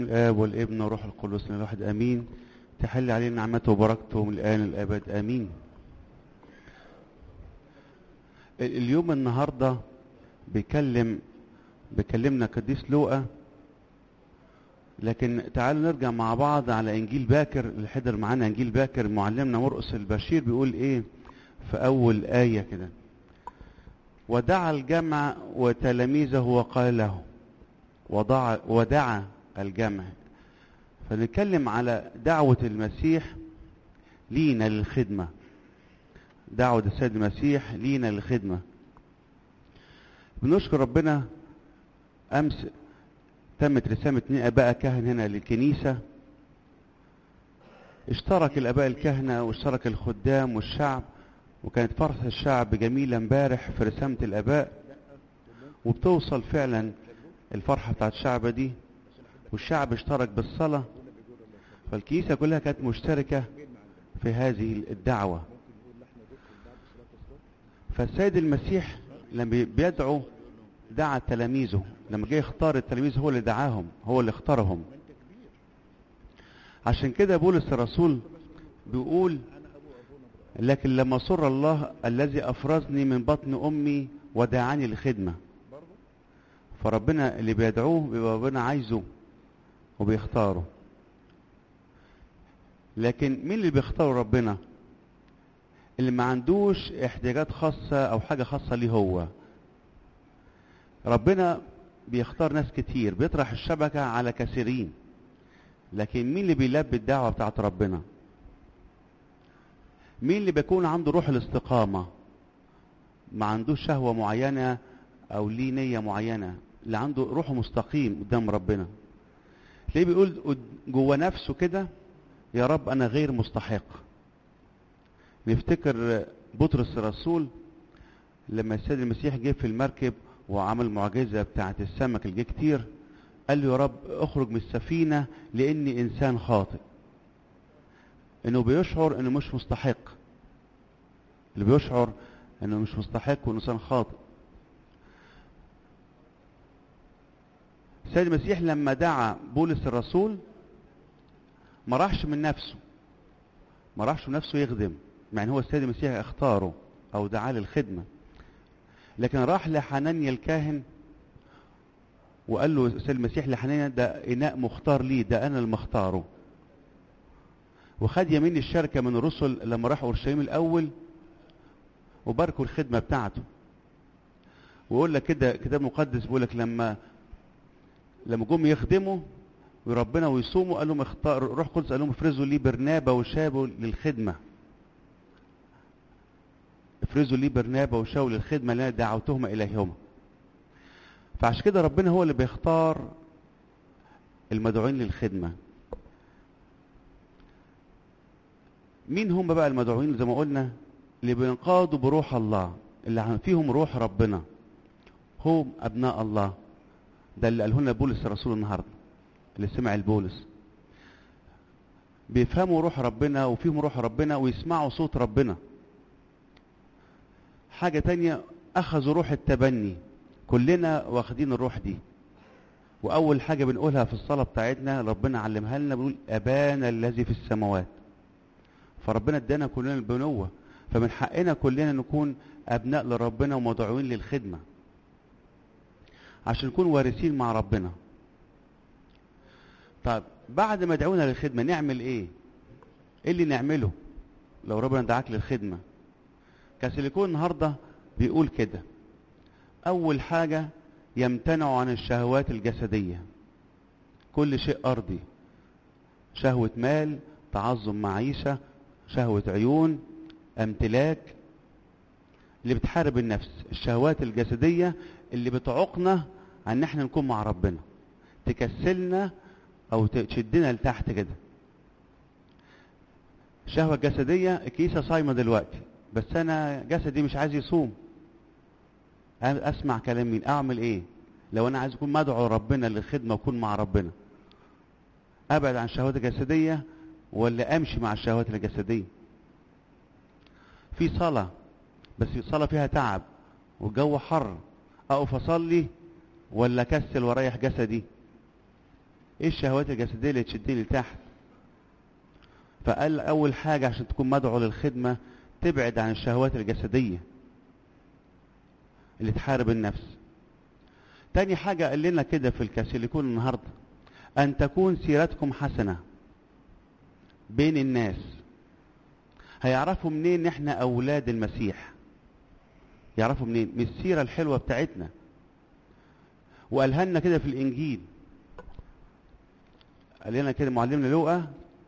الآب والابن والروح القدس الواحد آمين تحل علينا نعمته وبركته من الآن الأبد آمين ال- اليوم النهاردة بيكلم بيكلمنا قديس لوقا لكن تعالوا نرجع مع بعض على إنجيل باكر اللي حضر معانا إنجيل باكر معلمنا مرقس البشير بيقول إيه في أول آية كده ودعا الجمع وتلاميذه وقال له وضع ودعا الجمع فنتكلم على دعوة المسيح لينا للخدمة دعوة السيد المسيح لينا للخدمة بنشكر ربنا أمس تمت رسامة اتنين أباء كهن هنا للكنيسة اشترك الآباء الكهنة واشترك الخدام والشعب وكانت فرحة الشعب جميلة امبارح في رسامة الآباء وبتوصل فعلا الفرحة بتاعت الشعب دي والشعب اشترك بالصلاة فالكنيسة كلها كانت مشتركة في هذه الدعوة فالسيد المسيح لما بيدعو دعا تلاميذه لما جه يختار التلاميذ هو اللي دعاهم هو اللي اختارهم عشان كده بولس الرسول بيقول لكن لما سر الله الذي افرزني من بطن امي ودعاني للخدمه فربنا اللي بيدعوه بيبقى ربنا عايزه وبيختاره لكن مين اللي بيختاره ربنا اللي ما عندوش احتياجات خاصة او حاجة خاصة ليه هو ربنا بيختار ناس كتير بيطرح الشبكة على كثيرين لكن مين اللي بيلبي الدعوة بتاعت ربنا مين اللي بيكون عنده روح الاستقامة ما عندوش شهوة معينة او ليه نية معينة اللي عنده روحه مستقيم قدام ربنا تلاقيه بيقول جوه نفسه كده يا رب انا غير مستحق نفتكر بطرس الرسول لما السيد المسيح جه في المركب وعمل معجزه بتاعه السمك اللي جه كتير قال له يا رب اخرج من السفينه لاني انسان خاطئ انه بيشعر انه مش مستحق اللي بيشعر انه مش مستحق وانه انسان خاطئ السيد المسيح لما دعا بولس الرسول ما راحش من نفسه ما راحش من نفسه يخدم يعني هو السيد المسيح اختاره او دعاه للخدمه لكن راح لحنانيا الكاهن وقال له السيد المسيح لحنانيا ده اناء مختار لي ده انا اللي مختاره وخد يمين الشركه من الرسل لما راحوا اورشليم الاول وباركوا الخدمه بتاعته ويقول لك كده كتاب مقدس بيقول لك لما لما جم يخدموا وربنا ويصوموا قال لهم اختار روح قدس قال لهم افرزوا لي برنابا وشابوا للخدمه افرزوا لي برنابا وشاو للخدمه اللي انا دعوتهما اليهما فعشان كده ربنا هو اللي بيختار المدعوين للخدمه مين هم بقى المدعوين زي ما قلنا اللي بينقادوا بروح الله اللي فيهم روح ربنا هم ابناء الله ده اللي قاله لنا بولس الرسول النهارده اللي سمع البولس بيفهموا روح ربنا وفيهم روح ربنا ويسمعوا صوت ربنا حاجة تانية أخذوا روح التبني كلنا واخدين الروح دي وأول حاجة بنقولها في الصلاة بتاعتنا ربنا علمها لنا بنقول أبانا الذي في السماوات فربنا ادانا كلنا البنوة فمن حقنا كلنا نكون أبناء لربنا ومدعوين للخدمة عشان نكون وارثين مع ربنا طب بعد ما دعونا للخدمة نعمل ايه ايه اللي نعمله لو ربنا دعاك للخدمة كاسيليكون النهاردة بيقول كده اول حاجة يمتنع عن الشهوات الجسدية كل شيء ارضي شهوة مال تعظم معيشة شهوة عيون امتلاك اللي بتحارب النفس الشهوات الجسدية اللي بتعوقنا عن ان احنا نكون مع ربنا تكسلنا او تشدنا لتحت كده الشهوة الجسدية الكيسة صايمة دلوقتي بس انا جسدي مش عايز يصوم اسمع كلام مين اعمل ايه لو انا عايز اكون مدعو ربنا للخدمة واكون مع ربنا ابعد عن الشهوات الجسدية ولا امشي مع الشهوات الجسدية في صلاة بس صلاة فيها تعب والجو حر اقف اصلي ولا اكسل واريح جسدي ايه الشهوات الجسديه اللي تشدني لتحت فقال اول حاجه عشان تكون مدعو للخدمه تبعد عن الشهوات الجسديه اللي تحارب النفس تاني حاجه قال لنا كده في الكاسيليكون النهارده ان تكون سيرتكم حسنه بين الناس هيعرفوا منين احنا اولاد المسيح يعرفوا منين من السيره الحلوه بتاعتنا وقالها لنا كده في الانجيل قال لنا كده معلمنا لوقا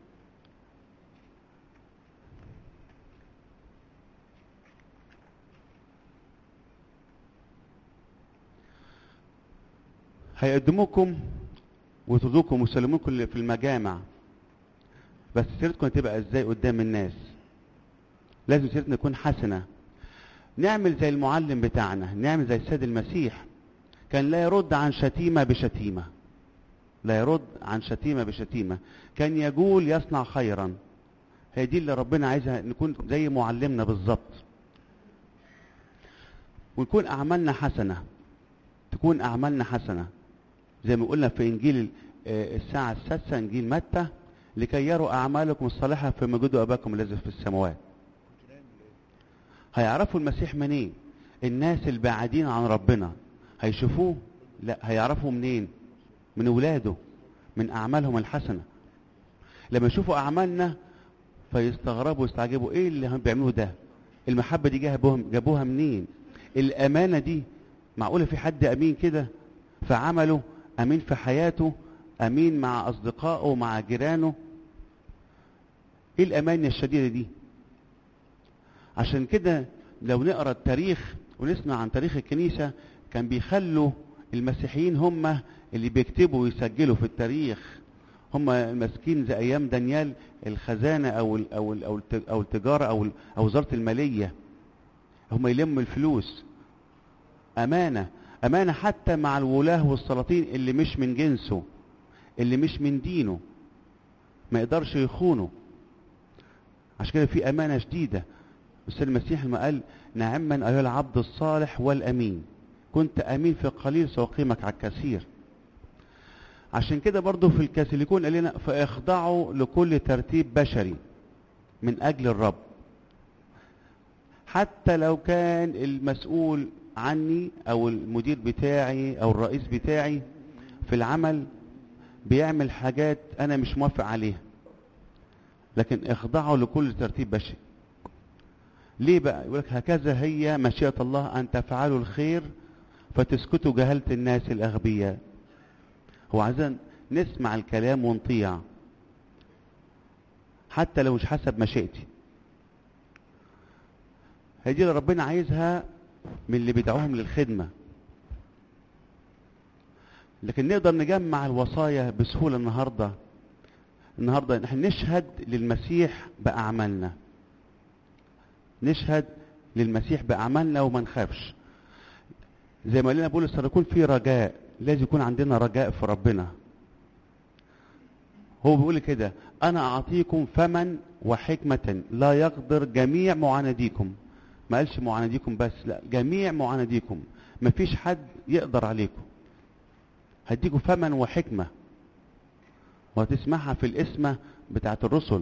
هيقدموكم ويطردوكم ويسلموكم في المجامع بس سيرتكم هتبقى ازاي قدام الناس لازم سيرتنا تكون حسنه نعمل زي المعلم بتاعنا نعمل زي السيد المسيح كان لا يرد عن شتيمه بشتيمه لا يرد عن شتيمه بشتيمه كان يقول يصنع خيرا هي دي اللي ربنا عايزها نكون زي معلمنا بالظبط ونكون اعمالنا حسنه تكون اعمالنا حسنه زي ما قلنا في انجيل الساعه السادسه انجيل متى لكي يروا اعمالكم الصالحه في مجد اباكم الذي في السماوات هيعرفوا المسيح منين الناس البعيدين عن ربنا هيشوفوه لا هيعرفوا منين من ولاده من اعمالهم الحسنه لما يشوفوا اعمالنا فيستغربوا ويستعجبوا ايه اللي هم بيعملوه ده المحبه دي جابوها جابوها منين الامانه دي معقوله في حد امين كده في عمله امين في حياته امين مع اصدقائه ومع جيرانه ايه الامانه الشديده دي عشان كده لو نقرا التاريخ ونسمع عن تاريخ الكنيسه كان بيخلوا المسيحيين هم اللي بيكتبوا ويسجلوا في التاريخ هم المسكين زي ايام دانيال الخزانه او ال او ال او, ال أو التجاره او او وزاره الماليه هم يلموا الفلوس امانه امانه حتى مع الولاه والسلاطين اللي مش من جنسه اللي مش من دينه ما يقدرش يخونه عشان كده في امانه شديده بس المسيح لما قال نعما ايها العبد الصالح والامين كنت امين في القليل ساقيمك على الكثير عشان كده برضو في الكاثوليكون قال لنا فاخضعوا لكل ترتيب بشري من اجل الرب حتى لو كان المسؤول عني او المدير بتاعي او الرئيس بتاعي في العمل بيعمل حاجات انا مش موافق عليها لكن اخضعوا لكل ترتيب بشري ليه بقى يقول لك هكذا هي مشيئة الله أن تفعلوا الخير فتسكتوا جهلة الناس الأغبياء هو عايزين نسمع الكلام ونطيع حتى لو مش حسب مشيئتي هي دي اللي ربنا عايزها من اللي بيدعوهم للخدمة لكن نقدر نجمع الوصايا بسهولة النهاردة النهاردة نحن نشهد للمسيح بأعمالنا نشهد للمسيح بأعمالنا وما نخافش زي ما قال بولس يكون في رجاء لازم يكون عندنا رجاء في ربنا هو بيقول كده انا اعطيكم فما وحكمة لا يقدر جميع معانديكم ما قالش معانديكم بس لا جميع معانديكم مفيش حد يقدر عليكم هديكم فما وحكمة وهتسمعها في الاسمة بتاعت الرسل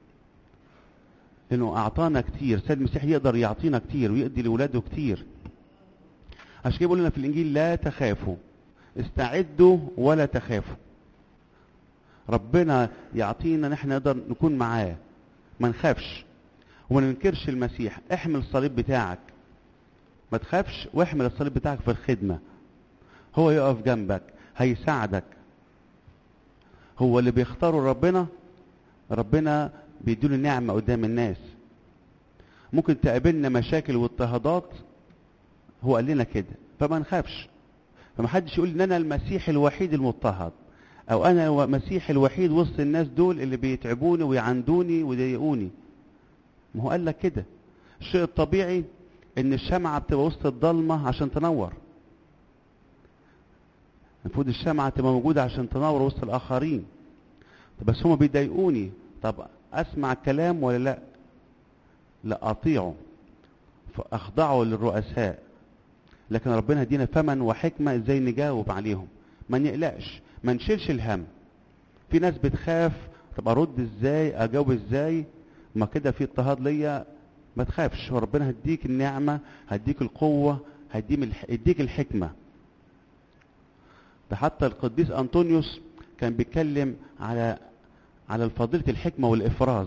لانه اعطانا كتير سيد المسيح يقدر يعطينا كتير ويقضي لاولاده كتير عشان كده بيقول لنا في الانجيل لا تخافوا استعدوا ولا تخافوا ربنا يعطينا نحن نقدر نكون معاه ما نخافش وما ننكرش المسيح احمل الصليب بتاعك ما تخافش واحمل الصليب بتاعك في الخدمة هو يقف جنبك هيساعدك هو اللي بيختاروا ربنا ربنا بيديله نعمة قدام الناس ممكن تقابلنا مشاكل واضطهادات هو قال لنا كده فما نخافش فما حدش يقول ان انا المسيح الوحيد المضطهد او انا المسيح الوحيد وسط الناس دول اللي بيتعبوني ويعندوني ويضايقوني ما هو قال لك كده الشيء الطبيعي ان الشمعة بتبقى وسط الضلمة عشان تنور المفروض الشمعة تبقى موجودة عشان تنور وسط الاخرين بس هما بيضايقوني طب اسمع الكلام ولا لا لا اطيعه فاخضعه للرؤساء لكن ربنا يدينا فمن وحكمة ازاي نجاوب عليهم ما نقلقش ما نشيلش الهم في ناس بتخاف طب ارد ازاي اجاوب ازاي ما كده في اضطهاد ليا ما تخافش وربنا هديك النعمة هديك القوة هديك الحكمة ده حتى القديس أنطونيوس كان بيتكلم على على فضيلة الحكمة والإفراز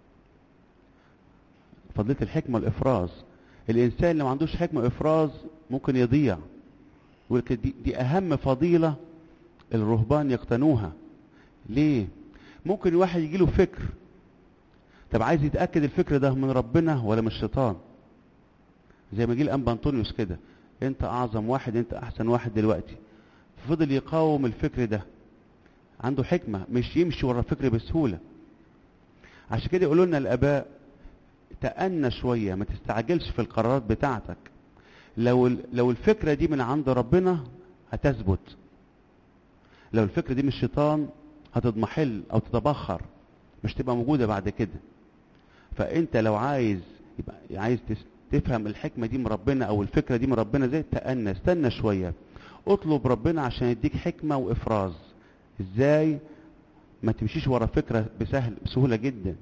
فضيلة الحكمة والإفراز الإنسان اللي ما عندوش حكمة وإفراز ممكن يضيع يقول دي, دي أهم فضيلة الرهبان يقتنوها ليه؟ ممكن واحد يجيله فكر طب عايز يتأكد الفكر ده من ربنا ولا من الشيطان زي ما جه الأنبا أنطونيوس كده أنت أعظم واحد أنت أحسن واحد دلوقتي فضل يقاوم الفكر ده عنده حكمة مش يمشي ورا الفكر بسهولة عشان كده يقولوا لنا الآباء تأنى شوية ما تستعجلش في القرارات بتاعتك لو لو الفكرة دي من عند ربنا هتثبت لو الفكرة دي من الشيطان هتضمحل أو تتبخر مش تبقى موجودة بعد كده فأنت لو عايز يبقى عايز تفهم الحكمة دي من ربنا أو الفكرة دي من ربنا زي تأنى استنى شوية اطلب ربنا عشان يديك حكمة وإفراز ازاي ما تمشيش ورا فكرة بسهل بسهولة جدا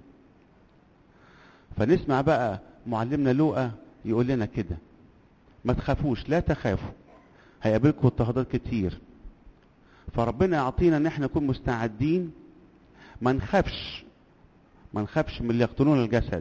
فنسمع بقى معلمنا لوقا يقول لنا كده ما تخافوش لا تخافوا هيقابلكم اضطهادات كتير فربنا يعطينا ان احنا نكون مستعدين ما نخافش ما نخافش من اللي يقتلون الجسد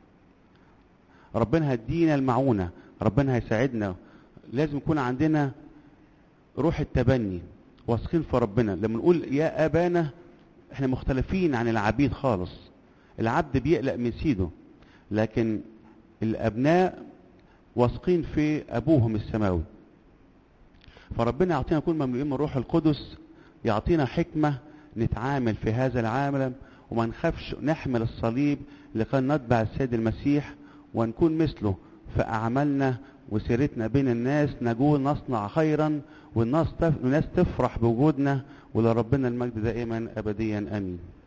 ربنا هيدينا المعونة ربنا هيساعدنا لازم يكون عندنا روح التبني واثقين في ربنا لما نقول يا ابانا احنا مختلفين عن العبيد خالص العبد بيقلق من سيده لكن الابناء واثقين في ابوهم السماوي فربنا يعطينا كل مملوئين من الروح القدس يعطينا حكمه نتعامل في هذا العالم وما نخافش نحمل الصليب لكي نتبع السيد المسيح ونكون مثله في اعمالنا وسيرتنا بين الناس نقول نصنع خيرا والناس تف... الناس تفرح بوجودنا ولربنا المجد دائما ابديا امين